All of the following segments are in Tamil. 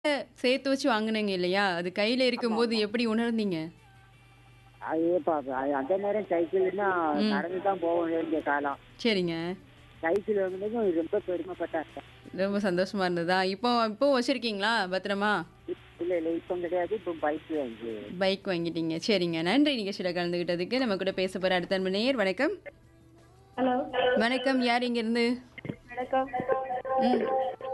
சேர்த்து வச்சு வாங்குனீங்க இல்லையா? அது கையில ஆமா, இருக்கும்போது ஆமா. எப்படி உணர்ந்தீங்க? அது ப அது அந்த நேரம் சைக்கிள்னா ம். நடந்து தான் போக வேண்டிய காலம். சரிங்க. சைக்கிள் வாங்குனதும் ரொம்ப பெருமைப்பட்டேன். ரொம்ப சந்தோஷமா இருந்ததா? இப்போ இப்போ வச்சிருக்கீங்களா பத்திரமா? இல்ல, இல்ல. இப்ப கிடையாது. இப்ப பைக் வாங்கி பைக் வாங்கிட்டீங்க. சரிங்க. நன்றி நிகழ்ச்சியில கலந்துக்கிட்டதுக்கு. நம்ம கூட பேச போற அடுத்த அன்பு நேயர் வணக்கம். ஹலோ வணக்கம். யார் இங்கிருந்து? வணக்கம் ம்.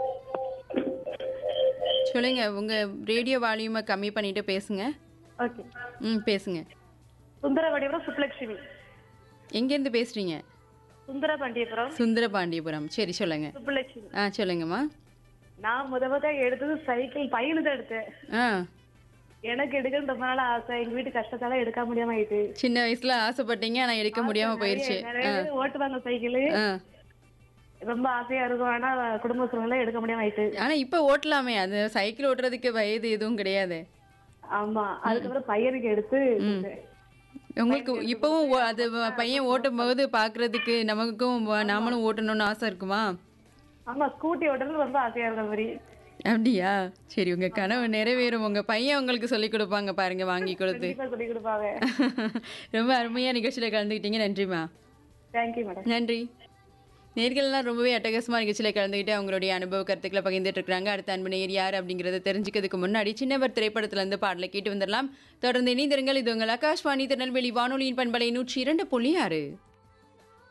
சொல்லுங்க. உங்க ரேடியோ வால்யூம கம்மி பண்ணிட்டு பேசுங்க. ஓகே ம். பேசுங்க. சுந்தரபாண்டியபுரம் சுப்புலட்சுமி எங்கேருந்து பேசுறீங்க? சுந்தரபாண்டியபுரம் சுந்தரபாண்டியபுரம். சரி சொல்லுங்க. சுப்புலட்சுமி ஆ சொல்லுங்கம்மா. நான் முத முத எடுத்தது சைக்கிள் பையனு தான் எடுத்தேன் ஆ. எனக்கு எடுக்கணும் ரொம்ப நாள் ஆசை எங்க வீட்டு கஷ்டத்தால எடுக்க முடியாம ஆயிட்டு சின்ன வயசுல ஆசைப்பட்டீங்க ஆனா எடுக்க முடியாம நிறைய- போயிருச்சு. நிறைய ஆ. பேர் ஓட்டுவாங்க சைக்கிள் ஆ. ரொம்ப ஆசையா இருக்கும் ஆனா குடும்ப சூழ்நிலை எடுக்க முடியாம ஆயிட்டு ஆனா இப்ப ஓட்டலாமே. அது சைக்கிள் ஓட்டுறதுக்கு வயது எதுவும் கிடையாது. ஆமா அதுக்கப்புறம் பையனுக்கு எடுத்து கொடுத்தேன். உங்களுக்கு இப்பவும் ஓ- அது வ- பையன் ஓட்டும் போது பாக்குறதுக்கு நமக்கும் வ- நாமளும் ஓட்டணும்னு ஆசை இருக்குமா? ஆமா ஸ்கூட்டி ஓட்டுறது ரொம்ப ஆசையா இருந்த மாதிரி அப்படியா? சரி உங்க கனவு நிறைவேறும். உங்க பையன் உங்களுக்கு சொல்லி கொடுப்பாங்க பாருங்க வாங்கி கொடுத்து. கண்டிப்பா சொல்லி கொடுப்பாங்க ரொம்ப அருமையா நிகழ்ச்சியில கலந்துக்கிட்டீங்க. நன்றிம்மா. தேங்க்யூ மேடம் நன்றி. நேர்கள்லாம் ரொம்பவே அட்டகாசமா நிகழ்ச்சியில கலந்துக்கிட்டு அவங்களுடைய அனுபவ கருத்துக்களை பகிர்ந்துட்டு இருக்காங்க. அடுத்த அன்பு நேயர் யார் அப்படிங்கறத தெரிஞ்சுக்கிறதுக்கு முன்னாடி சின்னவர் திரைப்படத்துல இருந்து பாடலை கேட்டு வந்துடலாம். தொடர்ந்து இணைந்திருங்கள். இது உங்கள் ஆகாஷ்வாணி திருநெல்வேலி வானொலியின் பண்பலை நூற்றி இரண்டு புள்ளி ஆறு